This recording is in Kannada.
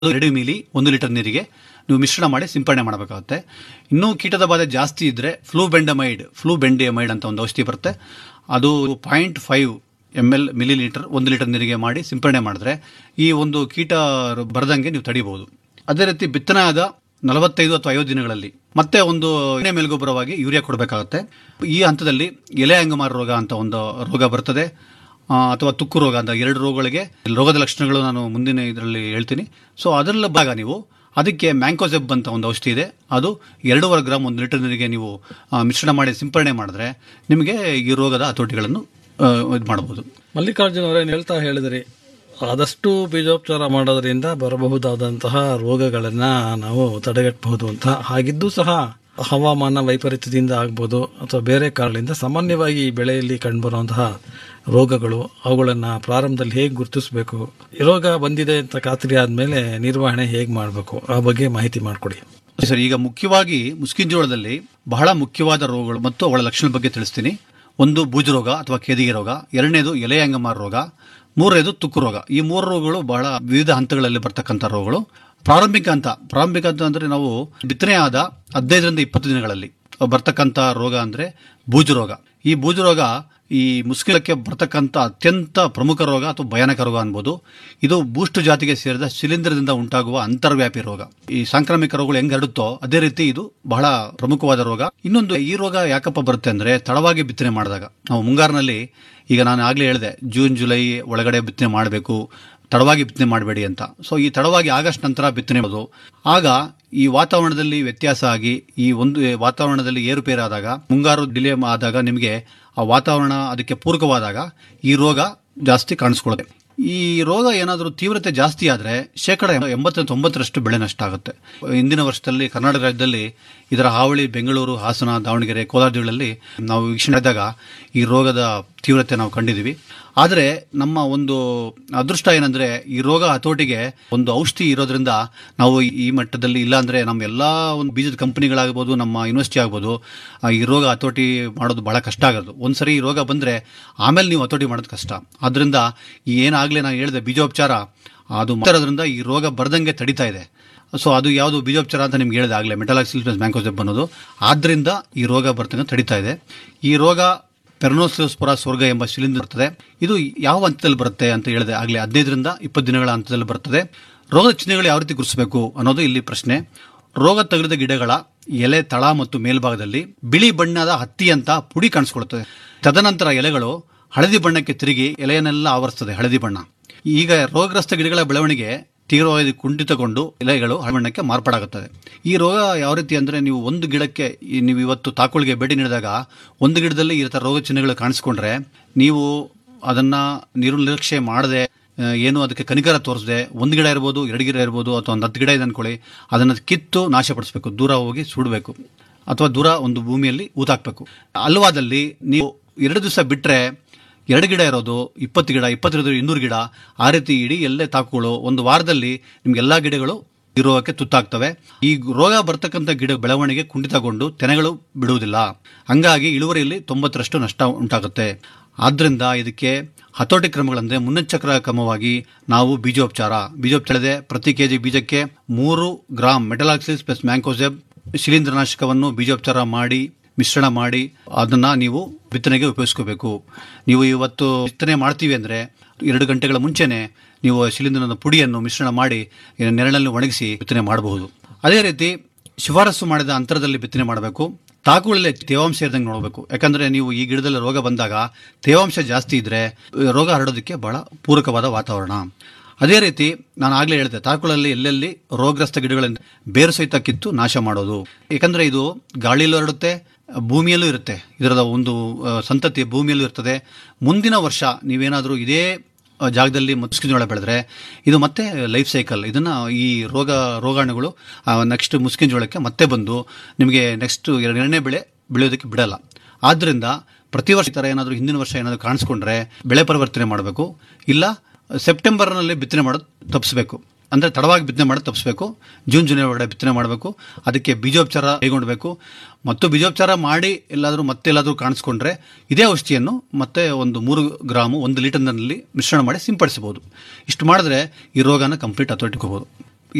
ಎರಡು ಮಿಲಿ ಒಂದು ಲೀಟರ್ ನೀರಿಗೆ ನೀವು ಮಿಶ್ರಣ ಮಾಡಿ ಸಿಂಪಡಣೆ ಮಾಡಬೇಕಾಗುತ್ತೆ ಇನ್ನೂ ಕೀಟದ ಬಾಧೆ ಜಾಸ್ತಿ ಇದ್ರೆ ಫ್ಲೂ ಬೆಂಡಮೈಡ್ ಫ್ಲೂ ಬೆಂಡಿಯಮೈಡ್ ಅಂತ ಒಂದು ಔಷಧಿ ಬರುತ್ತೆ ಅದು point five M L millilitre ಒಂದು ಲೀಟರ್ ನೀರಿಗೆ ಮಾಡಿ ಸಿಂಪಡಣೆ ಮಾಡಿದ್ರೆ ಈ ಒಂದು ಕೀಟ ಬರದಂಗೆ ನೀವು ತಡಿಬಹುದು ಅದೇ ರೀತಿ ಬಿತ್ತನೆ ಆದ ನಲವತ್ತೈದು ಅಥವಾ ಐವತ್ತು ದಿನಗಳಲ್ಲಿ ಮತ್ತೆ ಒಂದು ಎಣ್ಣೆ ಮೇಲ್ಗೊಬ್ಬರವಾಗಿ ಯೂರಿಯಾ ಕೊಡಬೇಕಾಗುತ್ತೆ ಈ ಹಂತದಲ್ಲಿ ಎಲೆ ಅಂಗಮಾರ ರೋಗ ಅಂತ ಒಂದು ರೋಗ ಬರ್ತದೆ ಆ, ಅಥವಾ ತುಕ್ಕು ರೋಗ ಅಂತ ಎರಡು ರೋಗಗಳಿಗೆ ರೋಗದ ಲಕ್ಷಣಗಳು ನಾನು ಮುಂದಿನ ಇದರಲ್ಲಿ ಹೇಳ್ತೀನಿ ಸೊ ಅದರಲ್ಲಿ ಭಾಗ ನೀವು ಅದಕ್ಕೆ ಮ್ಯಾಂಕೋಸೆಬ್ ಅಂತ ಒಂದು ಔಷಧಿ ಇದೆ ಅದು ಎರಡೂವರೆ ಗ್ರಾಮ್ ಒಂದು ಲೀಟರ್ ನೀರಿಗೆ ನೀವು ಆ, ಮಿಶ್ರಣ ಮಾಡಿ ಸಿಂಪಡಣೆ ಮಾಡಿದ್ರೆ ನಿಮಗೆ ಈ ರೋಗದ ಹತೋಟಿಗಳನ್ನು ಇದು ಮಾಡಬಹುದು ಮಲ್ಲಿಕಾರ್ಜುನ ಅವರೇ ಹೇಳ್ತಾ ಹೇಳಿದ್ರಿ ಆದಷ್ಟು ಬೀಜೋಪಚಾರ ಮಾಡೋದ್ರಿಂದ ಬರಬಹುದಾದಂತಹ ರೋಗಗಳನ್ನ ನಾವು ತಡೆಗಟ್ಟಬಹುದು ಅಂತ ಹಾಗಿದ್ದು ಸಹ ಹವಾಮಾನ ವೈಪರೀತ್ಯದಿಂದ ಆಗ್ಬೋದು ಅಥವಾ ಬೇರೆ ಕಾರಣಗಳಿಂದ ಸಾಮಾನ್ಯವಾಗಿ ಈ ಬೆಳೆಯಲ್ಲಿ ಕಂಡುಬರುವಂತಹ ರೋಗಗಳು ಅವುಗಳನ್ನ ಪ್ರಾರಂಭದಲ್ಲಿ ಹೇಗೆ ಗುರುತಿಸಬೇಕು ಈ ರೋಗ ಬಂದಿದೆ ಅಂತ ಖಾತ್ರಿ ಆದ್ಮೇಲೆ ನಿರ್ವಹಣೆ ಹೇಗೆ ಮಾಡಬೇಕು ಆ ಬಗ್ಗೆ ಮಾಹಿತಿ ಮಾಡಿಕೊಡಿ ಸರ್ ಈಗ ಮುಖ್ಯವಾಗಿ ಮುಸ್ಕಿನ ಜೋಳದಲ್ಲಿ ಬಹಳ ಮುಖ್ಯವಾದ ರೋಗಗಳು ಮತ್ತು ಅವುಗಳ ಲಕ್ಷಣದ ಬಗ್ಗೆ ತಿಳಿಸ್ತೀನಿ ಒಂದು ಬೂಜು ರೋಗ ಅಥವಾ ಕೇದಿಗೆ ರೋಗ ಎರಡನೇದು ಎಲೆ ಅಂಗಮಾರ ರೋಗ ಮೂರನೇದು ತುಕ್ಕು ರೋಗ ಈ ಮೂರು ರೋಗಗಳು ಬಹಳ ವಿವಿಧ ಹಂತಗಳಲ್ಲಿ ಬರ್ತಕ್ಕಂಥ ರೋಗಗಳು ಪ್ರಾರಂಭಿಕ ಹಂತ ಪ್ರಾರಂಭಿಕ ಹಂತ ಅಂದ್ರೆ ನಾವು ಬಿತ್ತನೆ ಆದ ಹದಿನೈದರಿಂದ ಇಪ್ಪತ್ತು ದಿನಗಳಲ್ಲಿ ಬರ್ತಕ್ಕಂಥ ರೋಗ ಅಂದ್ರೆ ಬೂಜು ರೋಗ ಈ ಬೂಜು ರೋಗ ಈ ಮುಸ್ಕಿಲಕ್ಕೆ ಬರ್ತಕ್ಕಂಥ ಅತ್ಯಂತ ಪ್ರಮುಖ ರೋಗ ಅಥವಾ ಭಯಾನಕ ರೋಗ ಅನ್ಬೋದು ಇದು ಬೂಸ್ಟ್ ಜಾತಿಗೆ ಸೇರಿದ ಶಿಲೀಂಧ್ರದಿಂದ ಉಂಟಾಗುವ ಅಂತರ್ವ್ಯಾಪಿ ರೋಗ ಈ ಸಾಂಕ್ರಾಮಿಕ ರೋಗಗಳು ಹೆಂಗ್ ಹರಡುತ್ತೋ ಅದೇ ರೀತಿ ಇದು ಬಹಳ ಪ್ರಮುಖವಾದ ರೋಗ ಇನ್ನೊಂದು ಈ ರೋಗ ಯಾಕಪ್ಪ ಬರುತ್ತೆ ಅಂದ್ರೆ ತಡವಾಗಿ ಬಿತ್ತನೆ ಮಾಡಿದಾಗ ನಾವು ಮುಂಗಾರಿನಲ್ಲಿ ಈಗ ನಾನು ಆಗ್ಲೇ ಹೇಳಿದೆ ಜೂನ್ ಜುಲೈ ಒಳಗಡೆ ಬಿತ್ತನೆ ಮಾಡಬೇಕು ತಡವಾಗಿ ಬಿತ್ತನೆ ಮಾಡಬೇಡಿ ಅಂತ ಸೊ ಈ ತಡವಾಗಿ ಆಗಸ್ಟ್ ನಂತರ ಬಿತ್ತನೆ ಮಾಡೋದು ಆಗ ಈ ವಾತಾವರಣದಲ್ಲಿ ವ್ಯತ್ಯಾಸ ಆಗಿ ಈ ಒಂದು ವಾತಾವರಣದಲ್ಲಿ ಏರುಪೇರಾದಾಗ ಮುಂಗಾರು ಡಿಲೇ ಆದಾಗ ನಿಮಗೆ ಆ ವಾತಾವರಣ ಅದಕ್ಕೆ ಪೂರಕವಾದಾಗ ಈ ರೋಗ ಜಾಸ್ತಿ ಕಾಣಿಸ್ಕೊಳ್ಳುತ್ತೆ ಈ ರೋಗ ಏನಾದರೂ ತೀವ್ರತೆ ಜಾಸ್ತಿ ಆದರೆ ಶೇಕಡ ಎಂಬತ್ತು ತೊಂಬತ್ತರಷ್ಟು ಬೆಳೆ ನಷ್ಟ ಆಗುತ್ತೆ ಇಂದಿನ ವರ್ಷದಲ್ಲಿ ಕರ್ನಾಟಕ ರಾಜ್ಯದಲ್ಲಿ ಇದರ ಹಾವಳಿ ಬೆಂಗಳೂರು ಹಾಸನ ದಾವಣಗೆರೆ ಕೋಲಾರ ಜಿಲ್ಲೆಗಳಲ್ಲಿ ನಾವು ವೀಕ್ಷಣೆ ಮಾಡಿದಾಗ ಈ ರೋಗದ ತೀವ್ರತೆ ನಾವು ಕಂಡಿದ್ದೀವಿ ಆದರೆ ನಮ್ಮ ಒಂದು ಅದೃಷ್ಟ ಏನಂದ್ರೆ ಈ ರೋಗ ಹತೋಟಿಗೆ ಒಂದು ಔಷಧಿ ಇರೋದ್ರಿಂದ ನಾವು ಈ ಮಟ್ಟದಲ್ಲಿ ಇಲ್ಲ ಅಂದ್ರೆ ನಮ್ಮ ಎಲ್ಲಾ ಒಂದು ಬೀಜದ ಕಂಪನಿಗಳಾಗ್ಬೋದು ನಮ್ಮ ಯೂನಿವರ್ಸಿಟಿ ಆಗ್ಬೋದು ಆ, ಈ ರೋಗ ಹತೋಟಿ ಮಾಡೋದು ಬಹಳ ಕಷ್ಟ ಆಗೋದು ಒಂದ್ಸರಿ ಈ ರೋಗ ಬಂದ್ರೆ ಆಮೇಲೆ ನೀವು ಹತೋಟಿ ಮಾಡೋದು ಕಷ್ಟ ಆದ್ರಿಂದ ಈ ಏನಾಗ್ಲೇ ನಾನು ಹೇಳಿದೆ ಬೀಜೋಪಚಾರ ಅದು ಮಾಡೋದ್ರಿಂದ ಈ ರೋಗ ಬರ್ದಂಗೆ ತಡಿತಾ ಇದೆ ಸೊ ಅದು ಯಾವುದು ಬೀಜೋಪಚಾರ ಅಂತ ನಿಮ್ಗೆ ಹೇಳಿದೆ ಆಗಲೇ ಮೆಟಲಾಕ್ಸಿಲ್ ಪ್ಲಸ್ ಮ್ಯಾಂಕೋಸೆಬ್ ಅನ್ನೋದು ಆದ್ರಿಂದ ಈ ರೋಗ ಬರ್ತಂಗೆ ತಡಿತಾ ಇದೆ ಈ ರೋಗ ಪೆರ್ನೋಸಿಸ್ಪುರ ಸ್ವರ್ಗ ಎಂಬ ಶಿಲಿಂದ್ರ ಇರ್ತದೆ ಇದು ಯಾವ ಹಂತದಲ್ಲಿ ಬರುತ್ತೆ ಅಂತ ಹೇಳಿದೆ ಆಗಲೇ ಹದಿನೈದರಿಂದ ಇಪ್ಪತ್ತು ದಿನಗಳ ಹಂತದಲ್ಲಿ ಬರ್ತದೆ ರೋಗದ ಚಿಹ್ನೆಗಳು ಯಾವ ರೀತಿ ಗುರುತಿಸಬೇಕು ಅನ್ನೋದು ಇಲ್ಲಿ ಪ್ರಶ್ನೆ ರೋಗ ತಗುಲಿದ ಗಿಡಗಳ ಎಲೆ ತಳ ಮತ್ತು ಮೇಲ್ಭಾಗದಲ್ಲಿ ಬಿಳಿ ಬಣ್ಣದ ಹತ್ತಿ ಅಂತ ಪುಡಿ ಕಾಣಿಸ್ಕೊಳ್ಳುತ್ತದೆ ತದನಂತರ ಎಲೆಗಳು ಹಳದಿ ಬಣ್ಣಕ್ಕೆ ತಿರುಗಿ ಎಲೆಯನ್ನೆಲ್ಲ ಆವರಿಸ್ತದೆ ಹಳದಿ ಬಣ್ಣ ಈಗ ರೋಗಗ್ರಸ್ತ ಗಿಡಗಳ ಬೆಳವಣಿಗೆ ತೀವ್ರವಾಗಿ ಕುಂಠಿತಗೊಂಡು ಎಲೆಗಳು ಹಳಬಣ್ಣಕ್ಕೆ ಮಾರ್ಪಾಡಾಗುತ್ತದೆ ಈ ರೋಗ ಯಾವ ರೀತಿ ಅಂದ್ರೆ ನೀವು ಒಂದು ಗಿಡಕ್ಕೆ ಈ ನೀವು ಇವತ್ತು ತಾಕುಳಿಗೆ ಭೇಟಿ ನೀಡಿದಾಗ ಒಂದು ಗಿಡದಲ್ಲಿ ಈ ಥರ ರೋಗ ಚಿಹ್ನೆಗಳು ಕಾಣಿಸ್ಕೊಂಡ್ರೆ ನೀವು ಅದನ್ನ ನಿರ್ಲಕ್ಷ್ಯ ಮಾಡದೆ ಆ, ಏನು ಅದಕ್ಕೆ ಕನಿಕರ ತೋರಿಸದೆ ಒಂದು ಗಿಡ ಇರ್ಬೋದು ಎರಡು ಗಿಡ ಇರ್ಬೋದು ಅಥವಾ ಒಂದು ಹತ್ತು ಗಿಡ ಇದೆ ಅನ್ಕೊಳ್ಳಿ ಅದನ್ನು ಕಿತ್ತು ನಾಶಪಡಿಸಬೇಕು ದೂರ ಹೋಗಿ ಸುಡಬೇಕು ಅಥವಾ ದೂರ ಒಂದು ಭೂಮಿಯಲ್ಲಿ ಊತಾಕ್ಬೇಕು ಅಲ್ವಾದಲ್ಲಿ ನೀವು ಎರಡು ದಿವಸ ಬಿಟ್ರೆ ಎರಡು ಗಿಡ ಇರೋದು ಇಪ್ಪತ್ತು ಗಿಡ ಇಪ್ಪತ್ತೈದು ಇನ್ನೂರು ಗಿಡ ಆ ರೀತಿ ಇಡೀ ಎಲ್ಲೇ ತಾಕುಗಳು ಒಂದು ವಾರದಲ್ಲಿ ನಿಮ್ಗೆಲ್ಲಾ ಗಿಡಗಳು ಈ ರೋಗಕ್ಕೆ ತುತ್ತಾಗ್ತವೆ ಈ ರೋಗ ಬರ್ತಕ್ಕಂಥ ಗಿಡ ಬೆಳವಣಿಗೆ ಕುಂಠಿತಗೊಂಡು ತೆನೆಗಳು ಬಿಡುವುದಿಲ್ಲ ಹಂಗಾಗಿ ಇಳುವರಿಯಲ್ಲಿ ತೊಂಬತ್ತರಷ್ಟು ನಷ್ಟ ಉಂಟಾಗುತ್ತೆ ಆದ್ರಿಂದ ಇದಕ್ಕೆ ಹತೋಟಿ ಕ್ರಮಗಳಂದ್ರೆ ಮುನ್ನೆಚ್ಚರ ಕ್ರಮವಾಗಿ ನಾವು ಬೀಜೋಪಚಾರ ಬೀಜೋಪಚಾರದೆ ಪ್ರತಿ ಕೆಜಿ ಬೀಜಕ್ಕೆ ಮೂರು ಗ್ರಾಂ ಮೆಟಲಾಕ್ಸಿಸ್ ಪ್ಲಸ್ ಮ್ಯಾಂಕೋಸೆಬ್ ಶಿಲೀಂಧ್ರನಾಶಕವನ್ನು ಬೀಜೋಪಚಾರ ಮಾಡಿ ಮಿಶ್ರಣ ಮಾಡಿ ಅದನ್ನ ನೀವು ಬಿತ್ತನೆಗೆ ಉಪಯೋಗಿಸ್ಕೋಬೇಕು ನೀವು ಇವತ್ತು ಬಿತ್ತನೆ ಮಾಡ್ತೀವಿ ಅಂದ್ರೆ ಎರಡು ಗಂಟೆಗಳ ಮುಂಚೆನೆ ನೀವು ಶಿಲೀಂಧ್ರದ ಪುಡಿಯನ್ನು ಮಿಶ್ರಣ ಮಾಡಿ ನೆರಳಲ್ಲಿ ಒಣಗಿಸಿ ಬಿತ್ತನೆ ಮಾಡಬಹುದು ಅದೇ ರೀತಿ ಶಿಫಾರಸು ಮಾಡಿದ ಅಂತರದಲ್ಲಿ ಬಿತ್ತನೆ ಮಾಡಬೇಕು ತಾಕುಗಳಲ್ಲಿ ತೇವಾಂಶ ಇರದಂಗೆ ನೋಡಬೇಕು ಯಾಕಂದ್ರೆ ನೀವು ಈ ಗಿಡದಲ್ಲಿ ರೋಗ ಬಂದಾಗ ತೇವಾಂಶ ಜಾಸ್ತಿ ಇದ್ರೆ ರೋಗ ಹರಡೋದಕ್ಕೆ ಬಹಳ ಪೂರಕವಾದ ವಾತಾವರಣ ಅದೇ ರೀತಿ ನಾನು ಆಗ್ಲೇ ಹೇಳಿದೆ ತಾಕುಗಳಲ್ಲಿ ಎಲ್ಲೆಲ್ಲಿ ರೋಗಗ್ರಸ್ತ ಗಿಡಗಳಿಂದ ಬೇರು ಸಹಿತ ಕಿತ್ತು ನಾಶ ಮಾಡೋದು ಯಾಕಂದ್ರೆ ಇದು ಗಾಳಿಯಲ್ಲೂ ಹರಡುತ್ತೆ ಭೂಮಿಯಲ್ಲೂ ಇರುತ್ತೆ ಇದರದ ಒಂದು ಆ, ಸಂತತಿ ಭೂಮಿಯಲ್ಲೂ ಇರ್ತದೆ ಮುಂದಿನ ವರ್ಷ ನೀವೇನಾದರೂ ಇದೇ ಆ, ಜಾಗದಲ್ಲಿ ಮುಸ್ಕಿನ ಬೆಳೆದ್ರೆ ಇದು ಮತ್ತೆ ಲೈಫ್ ಸೈಕಲ್ ಇದನ್ನ ಈ ರೋಗ ರೋಗಾಣುಗಳು ನೆಕ್ಸ್ಟ್ ಮುಸ್ಕಿನ ಜೋಳಕ್ಕೆ ಮತ್ತೆ ಬಂದು ನಿಮಗೆ ನೆಕ್ಸ್ಟ್ ಎರಡನೇ ಬೆಳೆ ಬೆಳೆಯೋದಕ್ಕೆ ಬಿಡಲ್ಲ ಆದ್ರಿಂದ ಪ್ರತಿ ವರ್ಷ ಈ ಥರ ಏನಾದರೂ ಹಿಂದಿನ ವರ್ಷ ಏನಾದರೂ ಕಾಣಿಸ್ಕೊಂಡ್ರೆ ಬೆಳೆ ಪರಿವರ್ತನೆ ಮಾಡಬೇಕು ಇಲ್ಲ ಸೆಪ್ಟೆಂಬರ್ನಲ್ಲಿ ಬಿತ್ತನೆ ಮಾಡೋದು ತಪ್ಪಿಸಬೇಕು ಅಂದರೆ ತಡವಾಗಿ ಬಿತ್ತನೆ ಮಾಡೋದು ತಪ್ಪಿಸಬೇಕು ಜೂನ್ ಜುಲೈ ಒಳಗಡೆ ಬಿತ್ತನೆ ಮಾಡಬೇಕು ಅದಕ್ಕೆ ಬೀಜೋಪಚಾರ ಕೈಗೊಳ್ಬೇಕು ಮತ್ತು ಬೀಜೋಪಚಾರ ಮಾಡಿ ಎಲ್ಲಾದರೂ ಮತ್ತೆ ಎಲ್ಲಾದರೂ ಕಾಣಿಸ್ಕೊಂಡ್ರೆ ಇದೇ ಔಷಧಿಯನ್ನು ಮತ್ತೆ ಒಂದು ಮೂರು ಗ್ರಾಮು ಒಂದು ಲೀಟರ್ನಲ್ಲಿ ಮಿಶ್ರಣ ಮಾಡಿ ಸಿಂಪಡಿಸಬಹುದು ಇಷ್ಟು ಮಾಡಿದ್ರೆ ಈ ರೋಗನ ಕಂಪ್ಲೀಟ್ ಹತೋಟಿಗೆ ಹೋಗ್ಬೋದು